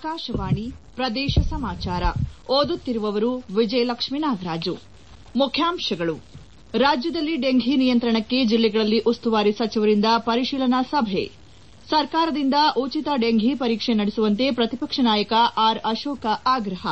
ಆಕಾಶವಾಣಿ ಪ್ರದೇಶ ಸಮಾಚಾರ ಓದುತ್ತಿರುವವರು ವಿಜಯಲಕ್ಷ್ಮೀ ನಾಗರಾಜು ಮುಖ್ಯಾಂಶಗಳು ರಾಜ್ಯದಲ್ಲಿ ಡೆಂಘಿ ನಿಯಂತ್ರಣಕ್ಕೆ ಜಿಲ್ಲೆಗಳಲ್ಲಿ ಉಸ್ತುವಾರಿ ಸಚಿವರಿಂದ ಪರಿಶೀಲನಾ ಸಭೆ ಸರ್ಕಾರದಿಂದ ಉಚಿತ ಡೆಂಘಿ ಪರೀಕ್ಷೆ ನಡೆಸುವಂತೆ ಪ್ರತಿಪಕ್ಷ ನಾಯಕ ಆರ್ ಅಶೋಕ ಆಗ್ರಹ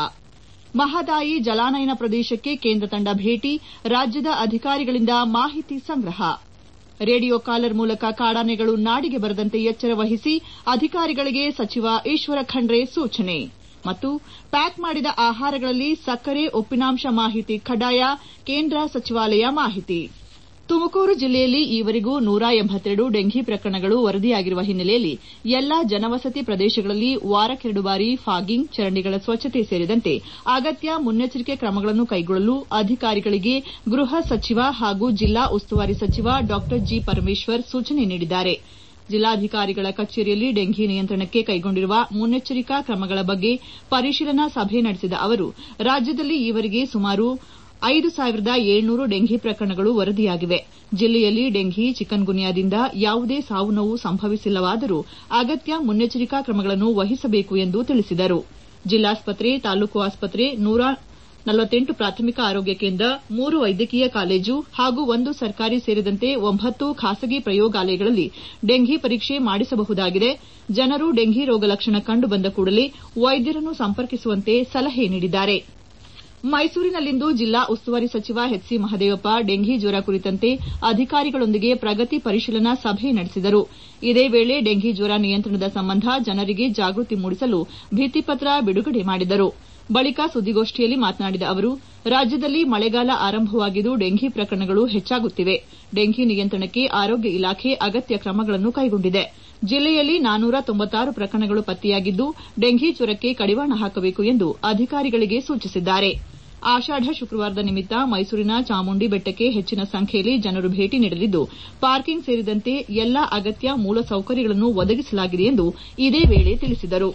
ಮಹದಾಯಿ ಜಲಾನಯನ ಪ್ರದೇಶಕ್ಕೆ ಕೇಂದ್ರ ತಂಡ ಭೇಟಿ ರಾಜ್ಯದ ಅಧಿಕಾರಿಗಳಿಂದ ಮಾಹಿತಿ ಸಂಗ್ರಹ ರೇಡಿಯೋ ಕಾಲರ್ ಮೂಲಕ ಕಾಡಾನೆಗಳು ನಾಡಿಗೆ ಬರದಂತೆ ಎಚ್ಚರ ವಹಿಸಿ ಅಧಿಕಾರಿಗಳಿಗೆ ಸಚಿವ ಈಶ್ವರ ಖಂಡ್ರೆ ಸೂಚನೆ ಮತ್ತು ಪ್ಯಾಕ್ ಮಾಡಿದ ಆಹಾರಗಳಲ್ಲಿ ಸಕ್ಕರೆ ಉಪ್ಪಿನಾಂಶ ಮಾಹಿತಿ ಕಡ್ಡಾಯ ಕೇಂದ್ರ ಸಚಿವಾಲಯ ಮಾಹಿತಿ ತುಮಕೂರು ಜಿಲ್ಲೆಯಲ್ಲಿ ಈವರೆಗೂ ನೂರ ಎಂಬತ್ತೆರಡು ಡೆಂಘಿ ಪ್ರಕರಣಗಳು ವರದಿಯಾಗಿರುವ ಹಿನ್ನೆಲೆಯಲ್ಲಿ ಎಲ್ಲಾ ಜನವಸತಿ ಪ್ರದೇಶಗಳಲ್ಲಿ ವಾರಕ್ಕೆರಡು ಬಾರಿ ಫಾಗಿಂಗ್ ಚರಂಡಿಗಳ ಸ್ವಚ್ಛತೆ ಸೇರಿದಂತೆ ಅಗತ್ಯ ಮುನ್ನೆಚ್ಚರಿಕೆ ಕ್ರಮಗಳನ್ನು ಕೈಗೊಳ್ಳಲು ಅಧಿಕಾರಿಗಳಿಗೆ ಗೃಹ ಸಚಿವ ಹಾಗೂ ಜಿಲ್ಲಾ ಉಸ್ತುವಾರಿ ಸಚಿವ ಡಾ ಜಿ ಪರಮೇಶ್ವರ್ ಸೂಚನೆ ನೀಡಿದ್ದಾರೆ ಜಿಲ್ಲಾಧಿಕಾರಿಗಳ ಕಚೇರಿಯಲ್ಲಿ ಡೆಂಘಿ ನಿಯಂತ್ರಣಕ್ಕೆ ಕೈಗೊಂಡಿರುವ ಮುನ್ನೆಚ್ಚರಿಕಾ ಕ್ರಮಗಳ ಬಗ್ಗೆ ಪರಿಶೀಲನಾ ಸಭೆ ನಡೆಸಿದ ಅವರು ರಾಜ್ಯದಲ್ಲಿ ಈವರೆಗೆ ಸುಮಾರು ಐದು ಸಾವಿರದ ಏಳ್ನೂರು ಡೆಂಘಿ ಪ್ರಕರಣಗಳು ವರದಿಯಾಗಿವೆ ಜಿಲ್ಲೆಯಲ್ಲಿ ಡೆಂಘಿ ಚಿಕನ್ ಗುನ್ಯಾದಿಂದ ಯಾವುದೇ ಸಾವು ನೋವು ಸಂಭವಿಸಿಲ್ಲವಾದರೂ ಅಗತ್ಯ ಮುನ್ನೆಚ್ಚರಿಕಾ ಕ್ರಮಗಳನ್ನು ವಹಿಸಬೇಕು ಎಂದು ತಿಳಿಸಿದರು ಜಿಲ್ಲಾಸ್ಪತ್ರೆ ತಾಲೂಕು ಆಸ್ಪತ್ರೆ ನೂರ ನಲವತ್ತೆಂಟು ಪ್ರಾಥಮಿಕ ಆರೋಗ್ಯ ಕೇಂದ್ರ ಮೂರು ವೈದ್ಯಕೀಯ ಕಾಲೇಜು ಹಾಗೂ ಒಂದು ಸರ್ಕಾರಿ ಸೇರಿದಂತೆ ಒಂಬತ್ತು ಖಾಸಗಿ ಪ್ರಯೋಗಾಲಯಗಳಲ್ಲಿ ಡೆಂಘಿ ಪರೀಕ್ಷೆ ಮಾಡಿಸಬಹುದಾಗಿದೆ ಜನರು ಡೆಂಘಿ ರೋಗ ಲಕ್ಷಣ ಕಂಡು ಬಂದ ಕೂಡಲೇ ವೈದ್ಯರನ್ನು ಸಂಪರ್ಕಿಸುವಂತೆ ಸಲಹೆ ನೀಡಿದ್ದಾರೆ ಮೈಸೂರಿನಲ್ಲಿಂದು ಜಿಲ್ಲಾ ಉಸ್ತುವಾರಿ ಸಚಿವ ಎಚ್ ಸಿ ಮಹದೇವಪ್ಪ ಡೆಂಘಿ ಜ್ವರ ಕುರಿತಂತೆ ಅಧಿಕಾರಿಗಳೊಂದಿಗೆ ಪ್ರಗತಿ ಪರಿಶೀಲನಾ ಸಭೆ ನಡೆಸಿದರು ಇದೇ ವೇಳೆ ಡೆಂಘಿ ಜ್ವರ ನಿಯಂತ್ರಣದ ಸಂಬಂಧ ಜನರಿಗೆ ಜಾಗೃತಿ ಮೂಡಿಸಲು ಭಿತ್ತಿಪತ್ರ ಬಿಡುಗಡೆ ಮಾಡಿದರು ಬಳಿಕ ಸುದ್ದಿಗೋಷ್ಠಿಯಲ್ಲಿ ಮಾತನಾಡಿದ ಅವರು ರಾಜ್ಯದಲ್ಲಿ ಮಳೆಗಾಲ ಆರಂಭವಾಗಿದ್ದು ಡೆಂಘಿ ಪ್ರಕರಣಗಳು ಹೆಚ್ಚಾಗುತ್ತಿವೆ ಡೆಂಘಿ ನಿಯಂತ್ರಣಕ್ಕೆ ಆರೋಗ್ಯ ಇಲಾಖೆ ಅಗತ್ಯ ಕ್ರಮಗಳನ್ನು ಕೈಗೊಂಡಿದೆ ಜಿಲ್ಲೆಯಲ್ಲಿ ನಾನೂರ ತೊಂಬತ್ತಾರು ಪ್ರಕರಣಗಳು ಪತ್ತೆಯಾಗಿದ್ದು ಡೆಂಘಿ ಜ್ವರಕ್ಕೆ ಕಡಿವಾಣ ಹಾಕಬೇಕು ಎಂದು ಅಧಿಕಾರಿಗಳಿಗೆ ಸೂಚಿಸಿದ್ದಾರೆ ಆಷಾಢ ಶುಕ್ರವಾರದ ನಿಮಿತ್ತ ಮೈಸೂರಿನ ಚಾಮುಂಡಿ ಬೆಟ್ಟಕ್ಕೆ ಹೆಚ್ಚಿನ ಸಂಖ್ಯೆಯಲ್ಲಿ ಜನರು ಭೇಟಿ ನೀಡಲಿದ್ದು ಪಾರ್ಕಿಂಗ್ ಸೇರಿದಂತೆ ಎಲ್ಲಾ ಅಗತ್ಯ ಮೂಲಸೌಕರ್ಯಗಳನ್ನು ಒದಗಿಸಲಾಗಿದೆ ಎಂದು ಇದೇ ವೇಳೆ ತಿಳಿಸಿದರು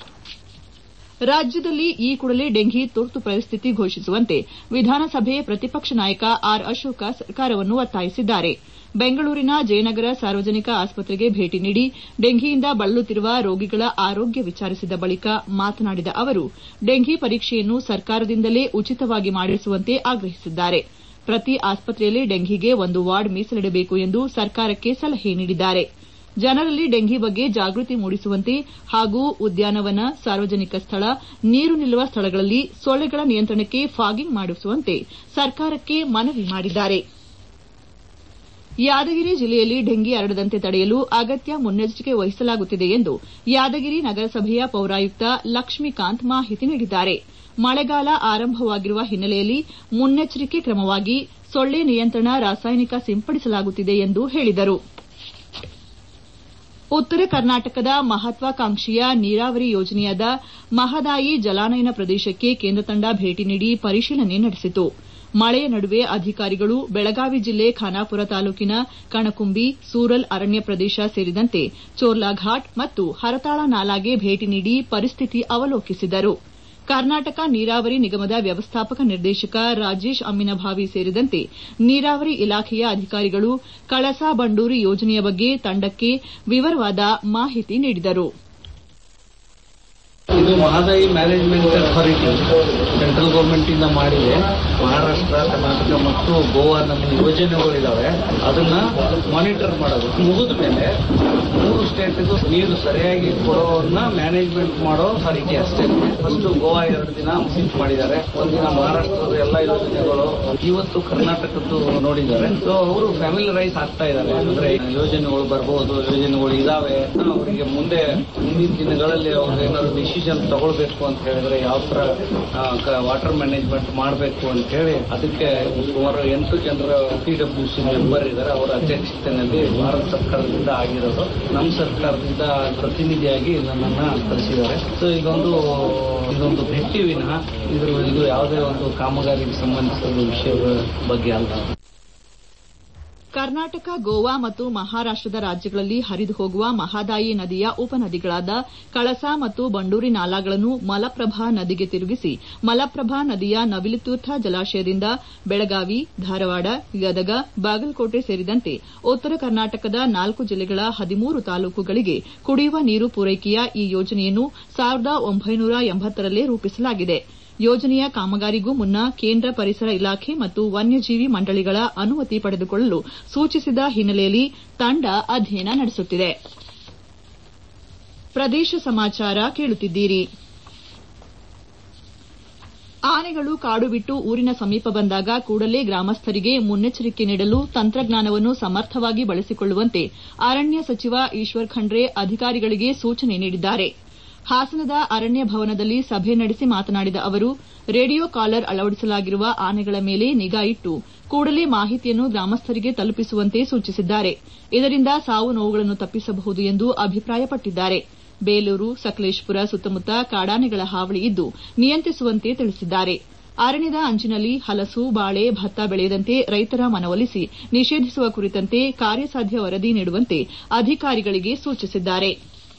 ರಾಜ್ಯದಲ್ಲಿ ಈ ಕೂಡಲೇ ಡೆಂಘಿ ತುರ್ತು ಪರಿಸ್ಥಿತಿ ಘೋಷಿಸುವಂತೆ ವಿಧಾನಸಭೆ ಪ್ರತಿಪಕ್ಷ ನಾಯಕ ಆರ್ ಅಶೋಕ ಸರ್ಕಾರವನ್ನು ಒತ್ತಾಯಿಸಿದ್ದಾರೆ ಬೆಂಗಳೂರಿನ ಜಯನಗರ ಸಾರ್ವಜನಿಕ ಆಸ್ಪತ್ರೆಗೆ ಭೇಟಿ ನೀಡಿ ಡೆಂಘಿಯಿಂದ ಬಳಲುತ್ತಿರುವ ರೋಗಿಗಳ ಆರೋಗ್ಯ ವಿಚಾರಿಸಿದ ಬಳಿಕ ಮಾತನಾಡಿದ ಅವರು ಡೆಂಘಿ ಪರೀಕ್ಷೆಯನ್ನು ಸರ್ಕಾರದಿಂದಲೇ ಉಚಿತವಾಗಿ ಮಾಡಿಸುವಂತೆ ಆಗ್ರಹಿಸಿದ್ದಾರೆ ಪ್ರತಿ ಆಸ್ಪತ್ರೆಯಲ್ಲಿ ಡೆಂಘಿಗೆ ಒಂದು ವಾರ್ಡ್ ಮೀಸಲಿಡಬೇಕು ಎಂದು ಸರ್ಕಾರಕ್ಕೆ ಸಲಹೆ ನೀಡಿದ್ದಾರೆ ಜನರಲ್ಲಿ ಡೆಂಘಿ ಬಗ್ಗೆ ಜಾಗೃತಿ ಮೂಡಿಸುವಂತೆ ಹಾಗೂ ಉದ್ಯಾನವನ ಸಾರ್ವಜನಿಕ ಸ್ಥಳ ನೀರು ನಿಲ್ಲುವ ಸ್ಥಳಗಳಲ್ಲಿ ಸೊಳ್ಳೆಗಳ ನಿಯಂತ್ರಣಕ್ಕೆ ಫಾಗಿಂಗ್ ಮಾಡಿಸುವಂತೆ ಸರ್ಕಾರಕ್ಕೆ ಮನವಿ ಮಾಡಿದ್ದಾರೆ ಯಾದಗಿರಿ ಜಿಲ್ಲೆಯಲ್ಲಿ ಡೆಂಗಿ ಹರಡದಂತೆ ತಡೆಯಲು ಅಗತ್ಯ ಮುನ್ನೆಚ್ಚರಿಕೆ ವಹಿಸಲಾಗುತ್ತಿದೆ ಎಂದು ಯಾದಗಿರಿ ನಗರಸಭೆಯ ಪೌರಾಯುಕ್ತ ಲಕ್ಷ್ಮೀಕಾಂತ್ ಮಾಹಿತಿ ನೀಡಿದ್ದಾರೆ ಮಳೆಗಾಲ ಆರಂಭವಾಗಿರುವ ಹಿನ್ನೆಲೆಯಲ್ಲಿ ಮುನ್ನೆಚ್ಚರಿಕೆ ಕ್ರಮವಾಗಿ ಸೊಳ್ಳೆ ನಿಯಂತ್ರಣ ರಾಸಾಯನಿಕ ಸಿಂಪಡಿಸಲಾಗುತ್ತಿದೆ ಎಂದು ಹೇಳಿದರು ಉತ್ತರ ಕರ್ನಾಟಕದ ಮಹತ್ವಾಕಾಂಕ್ಷಿಯ ನೀರಾವರಿ ಯೋಜನೆಯಾದ ಮಹದಾಯಿ ಜಲಾನಯನ ಪ್ರದೇಶಕ್ಕೆ ಕೇಂದ್ರ ತಂಡ ಭೇಟಿ ನೀಡಿ ಪರಿಶೀಲನೆ ನಡೆಸಿತು ಮಳೆಯ ನಡುವೆ ಅಧಿಕಾರಿಗಳು ಬೆಳಗಾವಿ ಜಿಲ್ಲೆ ಖಾನಾಪುರ ತಾಲೂಕಿನ ಕಣಕುಂಬಿ ಸೂರಲ್ ಅರಣ್ಯ ಪ್ರದೇಶ ಸೇರಿದಂತೆ ಚೋರ್ಲಾಘಾಟ್ ಮತ್ತು ಹರತಾಳ ನಾಲಾಗೆ ಭೇಟಿ ನೀಡಿ ಪರಿಸ್ಥಿತಿ ಅವಲೋಕಿಸಿದರು ಕರ್ನಾಟಕ ನೀರಾವರಿ ನಿಗಮದ ವ್ಯವಸ್ಥಾಪಕ ನಿರ್ದೇಶಕ ರಾಜೇಶ್ ಅಮ್ಮಿನಭಾವಿ ಸೇರಿದಂತೆ ನೀರಾವರಿ ಇಲಾಖೆಯ ಅಧಿಕಾರಿಗಳು ಕಳಸಾ ಬಂಡೂರಿ ಯೋಜನೆಯ ಬಗ್ಗೆ ತಂಡಕ್ಕೆ ವಿವರವಾದ ಮಾಹಿತಿ ನೀಡಿದರು ಇದು Mahadayi management authority central government ಇಂದ ಮಾಡಿದೆ ಮಹಾರಾಷ್ಟ್ರ ಕರ್ನಾಟಕ ಮತ್ತು ಗೋವಾ ನಮ್ಮ ಯೋಜನೆಗಳಿದಾವೆ ಅದನ್ನ ಮಾನಿಟರ್ ಮಾಡೋದು ಮುಗಿದ ಮೇಲೆ ಮೂರು ಸ್ಟೇಟ್ಗೂ ನೀರು ಸರಿಯಾಗಿ ಕೊಡೋನ್ನ ಮ್ಯಾನೇಜ್ಮೆಂಟ್ ಮಾಡೋ ಅಥಾರಿಟಿ ಅಷ್ಟೇ ಫಸ್ಟ್ ಗೋವಾ ಎರಡು ದಿನ ವಿಸಿಟ್ ಮಾಡಿದ್ದಾರೆ ಒಂದಿನ ಮಹಾರಾಷ್ಟ್ರದ ಎಲ್ಲ ಯೋಜನೆಗಳು ಇವತ್ತು ಕರ್ನಾಟಕದ್ದು ನೋಡಿದ್ದಾರೆ ಸೊ ಅವರು ಫ್ಯಾಮಿಲರೈಸ್ ಆಗ್ತಾ ಇದ್ದಾರೆ ಅಂದ್ರೆ ಯೋಜನೆಗಳು ಬರ್ಬೋದು ಯೋಜನೆಗಳು ಇದಾವೆ ಅವರಿಗೆ ಮುಂದೆ ಮುಂದಿನ ದಿನಗಳಲ್ಲಿ ಅವ್ರು ಏನಾದ್ರು ಡಿಸಿಷನ್ ತಗೊಳ್ಬೇಕು ಅಂತ ಹೇಳಿದ್ರೆ ಯಾವ ತರ ವಾಟರ್ ಮ್ಯಾನೇಜ್ಮೆಂಟ್ ಮಾಡಬೇಕು ಅಂತ ಹೇಳಿ ಅದಕ್ಕೆ ಸುಮಾರು ಎಂಟು ಜನರ ಪಿ ಡಬ್ಲ್ಯೂ ಸಿ ಮೆಂಬರ್ ಇದ್ದಾರೆ ಅವರ ಅಧ್ಯಕ್ಷತೆಯಲ್ಲಿ ಭಾರತ ಸರ್ಕಾರದಿಂದ ಆಗಿರೋದು ನಮ್ಮ ಸರ್ಕಾರದಿಂದ ಪ್ರತಿನಿಧಿಯಾಗಿ ನನ್ನನ್ನ ಕರೆಸಿದ್ದಾರೆ ಸೊ ಇದೊಂದು ಇದೊಂದು ಭೇಟಿ ವಿನಃ ಇದ್ರ ಇದು ಯಾವುದೇ ಒಂದು ಕಾಮಗಾರಿಗೆ ಸಂಬಂಧಿಸಿದ ವಿಷಯದ ಬಗ್ಗೆ ಅಲ್ಲ ಕರ್ನಾಟಕ ಗೋವಾ ಮತ್ತು ಮಹಾರಾಷ್ಟದ ರಾಜ್ಯಗಳಲ್ಲಿ ಹರಿದು ಹೋಗುವ ಮಹದಾಯಿ ನದಿಯ ಉಪನದಿಗಳಾದ ಕಳಸಾ ಮತ್ತು ಬಂಡೂರಿ ನಾಲಾಗಳನ್ನು ಮಲಪ್ರಭಾ ನದಿಗೆ ತಿರುಗಿಸಿ ಮಲಪ್ರಭಾ ನದಿಯ ನವಿಲುತೀರ್ಥ ಜಲಾಶಯದಿಂದ ಬೆಳಗಾವಿ ಧಾರವಾಡ ಗದಗ ಬಾಗಲಕೋಟೆ ಸೇರಿದಂತೆ ಉತ್ತರ ಕರ್ನಾಟಕದ ನಾಲ್ಕು ಜಿಲ್ಲೆಗಳ ಹದಿಮೂರು ತಾಲೂಕುಗಳಿಗೆ ಕುಡಿಯುವ ನೀರು ಪೂರೈಕೆಯ ಈ ಯೋಜನೆಯನ್ನು ಸಾವಿರದ ಒಂಬೈನೂರ ಎಂಬತ್ತರಲ್ಲೇ ರೂಪಿಸಲಾಗಿದೆ ಯೋಜನೆಯ ಕಾಮಗಾರಿಗೂ ಮುನ್ನ ಕೇಂದ್ರ ಪರಿಸರ ಇಲಾಖೆ ಮತ್ತು ವನ್ಯಜೀವಿ ಮಂಡಳಿಗಳ ಅನುಮತಿ ಪಡೆದುಕೊಳ್ಳಲು ಸೂಚಿಸಿದ ಹಿನ್ನೆಲೆಯಲ್ಲಿ ತಂಡ ಅಧ್ಯಯನ ನಡೆಸುತ್ತಿದೆ ಪ್ರದೇಶ ಸಮಾಚಾರ ಕೇಳುತ್ತಿದ್ದೀರಿ ಆನೆಗಳು ಕಾಡು ಬಿಟ್ಟು ಊರಿನ ಸಮೀಪ ಬಂದಾಗ ಕೂಡಲೇ ಗ್ರಾಮಸ್ಥರಿಗೆ ಮುನ್ನೆಚ್ಚರಿಕೆ ನೀಡಲು ತಂತ್ರಜ್ಞಾನವನ್ನು ಸಮರ್ಥವಾಗಿ ಬಳಸಿಕೊಳ್ಳುವಂತೆ ಅರಣ್ಯ ಸಚಿವ ಈಶ್ವರ್ ಖಂಡ್ರೆ ಅಧಿಕಾರಿಗಳಿಗೆ ಸೂಚನೆ ನೀಡಿದ್ದಾರೆ ಹಾಸನದ ಅರಣ್ಯ ಭವನದಲ್ಲಿ ಸಭೆ ನಡೆಸಿ ಮಾತನಾಡಿದ ಅವರು ರೇಡಿಯೋ ಕಾಲರ್ ಅಳವಡಿಸಲಾಗಿರುವ ಆನೆಗಳ ಮೇಲೆ ನಿಗಾ ಇಟ್ಟು ಕೂಡಲೇ ಮಾಹಿತಿಯನ್ನು ಗ್ರಾಮಸ್ಥರಿಗೆ ತಲುಪಿಸುವಂತೆ ಸೂಚಿಸಿದ್ದಾರೆ ಇದರಿಂದ ಸಾವು ನೋವುಗಳನ್ನು ತಪ್ಪಿಸಬಹುದು ಎಂದು ಅಭಿಪ್ರಾಯಪಟ್ಟಿದ್ದಾರೆ ಬೇಲೂರು ಸಕಲೇಶಪುರ ಸುತ್ತಮುತ್ತ ಕಾಡಾನೆಗಳ ಹಾವಳಿ ಇದ್ದು ನಿಯಂತ್ರಿಸುವಂತೆ ತಿಳಿಸಿದ್ದಾರೆ ಅರಣ್ಯದ ಅಂಚಿನಲ್ಲಿ ಹಲಸು ಬಾಳೆ ಭತ್ತ ಬೆಳೆಯದಂತೆ ರೈತರ ಮನವೊಲಿಸಿ ನಿಷೇಧಿಸುವ ಕುರಿತಂತೆ ಕಾರ್ಯಸಾಧ್ಯ ವರದಿ ನೀಡುವಂತೆ ಅಧಿಕಾರಿಗಳಿಗೆ ಸೂಚಿಸಿದ್ದಾರೆ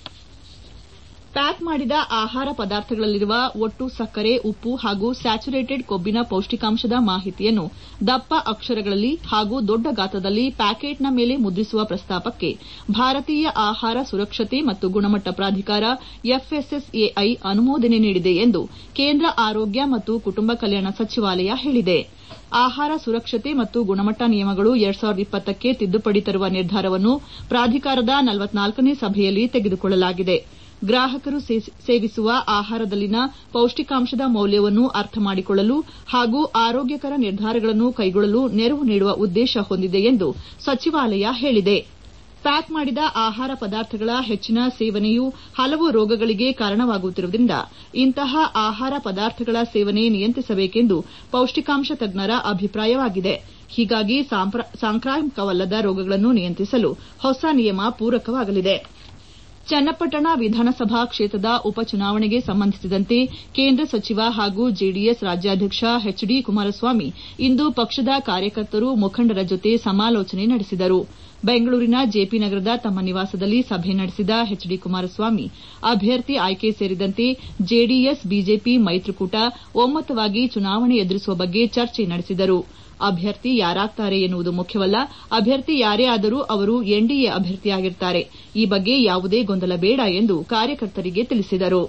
ಪ್ಯಾಕ್ ಮಾಡಿದ ಆಹಾರ ಪದಾರ್ಥಗಳಲ್ಲಿರುವ ಒಟ್ಟು ಸಕ್ಕರೆ ಉಪ್ಪು ಹಾಗೂ ಸ್ಯಾಚುರೇಟೆಡ್ ಕೊಬ್ಬಿನ ಪೌಷ್ಟಿಕಾಂಶದ ಮಾಹಿತಿಯನ್ನು ದಪ್ಪ ಅಕ್ಷರಗಳಲ್ಲಿ ಹಾಗೂ ದೊಡ್ಡ ಗಾತ್ರದಲ್ಲಿ ಪ್ಯಾಕೆಟ್ನ ಮೇಲೆ ಮುದ್ರಿಸುವ ಪ್ರಸ್ತಾಪಕ್ಕೆ ಭಾರತೀಯ ಆಹಾರ ಸುರಕ್ಷತೆ ಮತ್ತು ಗುಣಮಟ್ಟ ಪ್ರಾಧಿಕಾರ ಎಫ್ಎಸ್ಎಸ್ಎಐ ಅನುಮೋದನೆ ನೀಡಿದೆ ಎಂದು ಕೇಂದ್ರ ಆರೋಗ್ಯ ಮತ್ತು ಕುಟುಂಬ ಕಲ್ಯಾಣ ಸಚಿವಾಲಯ ಹೇಳಿದೆ ಆಹಾರ ಸುರಕ್ಷತೆ ಮತ್ತು ಗುಣಮಟ್ಟ ನಿಯಮಗಳು ಎರಡ್ ಸಾವಿರದ ಇಪ್ಪತ್ತಕ್ಕೆ ತಿದ್ದುಪಡಿ ತರುವ ನಿರ್ಧಾರವನ್ನು ಪ್ರಾಧಿಕಾರದ ನಲವತ್ನಾಲ್ಕನೇ ಸಭೆಯಲ್ಲಿ ತೆಗೆದುಕೊಳ್ಳಲಾಗಿದೆ ಗ್ರಾಹಕರು ಸೇವಿಸುವ ಆಹಾರದಲ್ಲಿನ ಪೌಷ್ಟಿಕಾಂಶದ ಮೌಲ್ಯವನ್ನು ಅರ್ಥ ಮಾಡಿಕೊಳ್ಳಲು ಹಾಗೂ ಆರೋಗ್ಯಕರ ನಿರ್ಧಾರಗಳನ್ನು ಕೈಗೊಳ್ಳಲು ನೆರವು ನೀಡುವ ಉದ್ದೇಶ ಹೊಂದಿದೆ ಎಂದು ಸಚಿವಾಲಯ ಹೇಳಿದೆ ಪ್ಯಾಕ್ ಮಾಡಿದ ಆಹಾರ ಪದಾರ್ಥಗಳ ಹೆಚ್ಚಿನ ಸೇವನೆಯು ಹಲವು ರೋಗಗಳಿಗೆ ಕಾರಣವಾಗುತ್ತಿರುವುದರಿಂದ ಇಂತಹ ಆಹಾರ ಪದಾರ್ಥಗಳ ಸೇವನೆ ನಿಯಂತ್ರಿಸಬೇಕೆಂದು ಪೌಷ್ಟಿಕಾಂಶ ತಜ್ಞರ ಅಭಿಪ್ರಾಯವಾಗಿದೆ ಹೀಗಾಗಿ ಸಾಂಕ್ರಾಮಿಕವಲ್ಲದ ರೋಗಗಳನ್ನು ನಿಯಂತ್ರಿಸಲು ಹೊಸ ನಿಯಮ ಪೂರಕವಾಗಲಿದೆ ಚನ್ನಪಟ್ಟಣ ವಿಧಾನಸಭಾ ಕ್ಷೇತ್ರದ ಉಪಚುನಾವಣೆಗೆ ಸಂಬಂಧಿಸಿದಂತೆ ಕೇಂದ್ರ ಸಚಿವ ಹಾಗೂ ಜೆಡಿಎಸ್ ರಾಜ್ಯಾಧ್ಯಕ್ಷ ಎಚ್ ಡಿ ಕುಮಾರಸ್ವಾಮಿ ಇಂದು ಪಕ್ಷದ ಕಾರ್ಯಕರ್ತರು ಮುಖಂಡರ ಜೊತೆ ಸಮಾಲೋಚನೆ ನಡೆಸಿದರು ಬೆಂಗಳೂರಿನ ಜೆಪಿ ನಗರದ ತಮ್ಮ ನಿವಾಸದಲ್ಲಿ ಸಭೆ ನಡೆಸಿದ ಎಚ್ ಡಿ ಕುಮಾರಸ್ವಾಮಿ ಅಭ್ಯರ್ಥಿ ಆಯ್ಕೆ ಸೇರಿದಂತೆ ಜೆಡಿಎಸ್ ಬಿಜೆಪಿ ಮೈತ್ರಿಕೂಟ ಒಮ್ಮತವಾಗಿ ಚುನಾವಣೆ ಎದುರಿಸುವ ಬಗ್ಗೆ ಚರ್ಚೆ ನಡೆಸಿದರು ಅಭ್ಯರ್ಥಿ ಯಾರಾಗ್ತಾರೆ ಎನ್ನುವುದು ಮುಖ್ಯವಲ್ಲ ಅಭ್ಯರ್ಥಿ ಯಾರೇ ಆದರೂ ಅವರು ಎನ್ಡಿಎ ಅಭ್ಯರ್ಥಿಯಾಗಿರುತ್ತಾರೆ ಈ ಬಗ್ಗೆ ಯಾವುದೇ ಗೊಂದಲ ಬೇಡ ಎಂದು ಕಾರ್ಯಕರ್ತರಿಗೆ ತಿಳಿಸಿದರು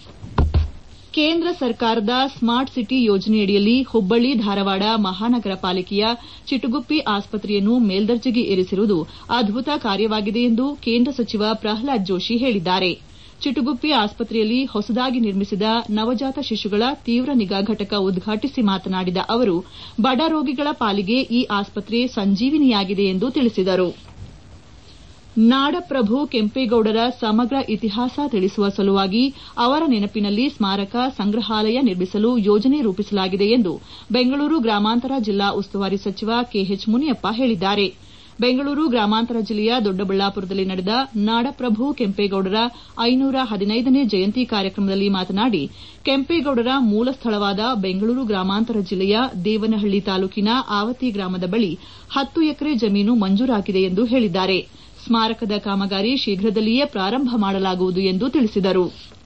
ಕೇಂದ್ರ ಸರ್ಕಾರದ ಸ್ಮಾರ್ಟ್ ಸಿಟಿ ಯೋಜನೆಯಡಿಯಲ್ಲಿ ಹುಬ್ಬಳ್ಳಿ ಧಾರವಾಡ ಮಹಾನಗರ ಪಾಲಿಕೆಯ ಚಿಟುಗುಪ್ಪಿ ಆಸ್ಪತ್ರೆಯನ್ನು ಮೇಲ್ದರ್ಜೆಗೆ ಏರಿಸಿರುವುದು ಅದ್ಭುತ ಕಾರ್ಯವಾಗಿದೆ ಎಂದು ಕೇಂದ್ರ ಸಚಿವ ಪ್ರಹ್ಲಾದ್ ಜೋಶಿ ಹೇಳಿದ್ದಾರೆ ಚಿಟುಗುಪ್ಪಿ ಆಸ್ಪತ್ರೆಯಲ್ಲಿ ಹೊಸದಾಗಿ ನಿರ್ಮಿಸಿದ ನವಜಾತ ಶಿಶುಗಳ ತೀವ್ರ ನಿಗಾ ಘಟಕ ಉದ್ಘಾಟಿಸಿ ಮಾತನಾಡಿದ ಅವರು ಬಡ ರೋಗಿಗಳ ಪಾಲಿಗೆ ಈ ಆಸ್ಪತ್ರೆ ಸಂಜೀವಿನಿಯಾಗಿದೆ ಎಂದು ತಿಳಿಸಿದರು ನಾಡಪ್ರಭು ಕೆಂಪೇಗೌಡರ ಸಮಗ್ರ ಇತಿಹಾಸ ತಿಳಿಸುವ ಸಲುವಾಗಿ ಅವರ ನೆನಪಿನಲ್ಲಿ ಸ್ಮಾರಕ ಸಂಗ್ರಹಾಲಯ ನಿರ್ಮಿಸಲು ಯೋಜನೆ ರೂಪಿಸಲಾಗಿದೆ ಎಂದು ಬೆಂಗಳೂರು ಗ್ರಾಮಾಂತರ ಜಿಲ್ಲಾ ಉಸ್ತುವಾರಿ ಸಚಿವ ಕೆಎಚ್ ಮುನಿಯಪ್ಪ ಹೇಳಿದ್ದಾರೆ ಬೆಂಗಳೂರು ಗ್ರಾಮಾಂತರ ಜಿಲ್ಲೆಯ ದೊಡ್ಡಬಳ್ಳಾಪುರದಲ್ಲಿ ನಡೆದ ನಾಡಪ್ರಭು ಕೆಂಪೇಗೌಡರ ಐನೂರ ಹದಿನೈದನೇ ಜಯಂತಿ ಕಾರ್ಯಕ್ರಮದಲ್ಲಿ ಮಾತನಾಡಿ ಕೆಂಪೇಗೌಡರ ಮೂಲ ಸ್ಥಳವಾದ ಬೆಂಗಳೂರು ಗ್ರಾಮಾಂತರ ಜಿಲ್ಲೆಯ ದೇವನಹಳ್ಳಿ ತಾಲೂಕಿನ ಆವತಿ ಗ್ರಾಮದ ಬಳಿ ಹತ್ತು ಎಕರೆ ಜಮೀನು ಮಂಜೂರಾಗಿದೆ ಎಂದು ಹೇಳಿದ್ದಾರೆ ಸ್ಮಾರಕದ ಕಾಮಗಾರಿ ಶೀಘ್ರದಲ್ಲಿಯೇ ಪ್ರಾರಂಭ ಮಾಡಲಾಗುವುದು ಎಂದು ತಿಳಿಸಿದರು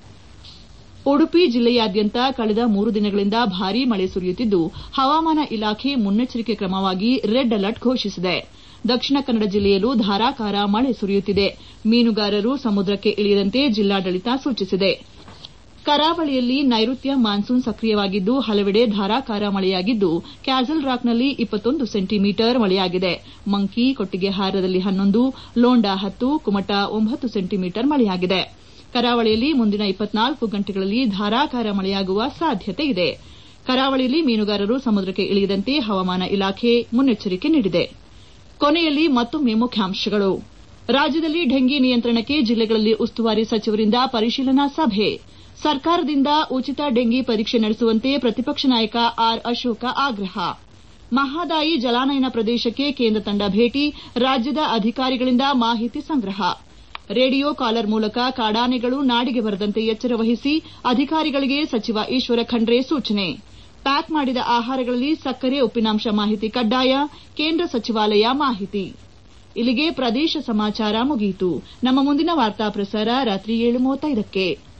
ಉಡುಪಿ ಜಿಲ್ಲೆಯಾದ್ಯಂತ ಕಳೆದ ಮೂರು ದಿನಗಳಿಂದ ಭಾರೀ ಮಳೆ ಸುರಿಯುತ್ತಿದ್ದು ಹವಾಮಾನ ಇಲಾಖೆ ಮುನ್ನೆಚ್ಚರಿಕೆ ಕ್ರಮವಾಗಿ ರೆಡ್ ಅಲರ್ಟ್ ಘೋಷಿಸಿದೆ ದಕ್ಷಿಣ ಕನ್ನಡ ಜಿಲ್ಲೆಯಲ್ಲೂ ಧಾರಾಕಾರ ಮಳೆ ಸುರಿಯುತ್ತಿದೆ ಮೀನುಗಾರರು ಸಮುದ್ರಕ್ಕೆ ಇಳಿಯದಂತೆ ಜಿಲ್ಲಾಡಳಿತ ಸೂಚಿಸಿದೆ ಕರಾವಳಿಯಲ್ಲಿ ನೈಋತ್ಯ ಮಾನ್ಸೂನ್ ಸಕ್ರಿಯವಾಗಿದ್ದು ಹಲವೆಡೆ ಧಾರಾಕಾರ ಮಳೆಯಾಗಿದ್ದು ಕ್ಯಾಸಲ್ ರಾಕ್ನಲ್ಲಿ ಇಪ್ಪತ್ತೊಂದು ಸೆಂಟಿಮೀಟರ್ ಮಳೆಯಾಗಿದೆ ಮಂಕಿ ಕೊಟ್ಟಿಗೆಹಾರದಲ್ಲಿ ಹನ್ನೊಂದು ಲೋಂಡಾ ಹತ್ತು ಕುಮಟಾ ಒಂಬತ್ತು ಸೆಂಟಿಮೀಟರ್ ಮಳೆಯಾಗಿದೆ ಕರಾವಳಿಯಲ್ಲಿ ಮುಂದಿನ ಇಪ್ಪತ್ನಾಲ್ಕು ಗಂಟೆಗಳಲ್ಲಿ ಧಾರಾಕಾರ ಮಳೆಯಾಗುವ ಸಾಧ್ಯತೆ ಇದೆ ಕರಾವಳಿಯಲ್ಲಿ ಮೀನುಗಾರರು ಸಮುದ್ರಕ್ಕೆ ಇಳಿಯದಂತೆ ಹವಾಮಾನ ಇಲಾಖೆ ಮುನ್ನೆಚ್ಚರಿಕೆ ನೀಡಿದೆ ಕೊನೆಯಲ್ಲಿ ಮತ್ತೊಮ್ಮೆ ಮುಖ್ಯಾಂಶಗಳು ರಾಜ್ಯದಲ್ಲಿ ಡೆಂಗಿ ನಿಯಂತ್ರಣಕ್ಕೆ ಜಿಲ್ಲೆಗಳಲ್ಲಿ ಉಸ್ತುವಾರಿ ಸಚಿವರಿಂದ ಪರಿಶೀಲನಾ ಸಭೆ ಸರ್ಕಾರದಿಂದ ಉಚಿತ ಡೆಂಗಿ ಪರೀಕ್ಷೆ ನಡೆಸುವಂತೆ ಪ್ರತಿಪಕ್ಷ ನಾಯಕ ಆರ್ ಅಶೋಕ ಆಗ್ರಹ ಮಹದಾಯಿ ಜಲಾನಯನ ಪ್ರದೇಶಕ್ಕೆ ಕೇಂದ್ರ ತಂಡ ಭೇಟಿ ರಾಜ್ಯದ ಅಧಿಕಾರಿಗಳಿಂದ ಮಾಹಿತಿ ಸಂಗ್ರಹ ರೇಡಿಯೋ ಕಾಲರ್ ಮೂಲಕ ಕಾಡಾನೆಗಳು ನಾಡಿಗೆ ಬರದಂತೆ ಎಚ್ಚರ ವಹಿಸಿ ಅಧಿಕಾರಿಗಳಿಗೆ ಸಚಿವ ಈಶ್ವರ ಖಂಡ್ರೆ ಸೂಚನೆ ಪ್ಯಾಕ್ ಮಾಡಿದ ಆಹಾರಗಳಲ್ಲಿ ಸಕ್ಕರೆ ಉಪ್ಪಿನಾಂಶ ಮಾಹಿತಿ ಕಡ್ಡಾಯ ಕೇಂದ್ರ ಸಚಿವಾಲಯ ಮಾಹಿತಿ ಇಲ್ಲಿಗೆ ಪ್ರದೇಶ ಸಮಾಚಾರ ಮುಗಿಯಿತು ನಮ್ಮ ಮುಂದಿನ ವಾರ್ತಾ ಪ್ರಸಾರ ರಾತ್ರಿ ಏಳು ಮೂವತ್ತೈದಕ್ಕೆ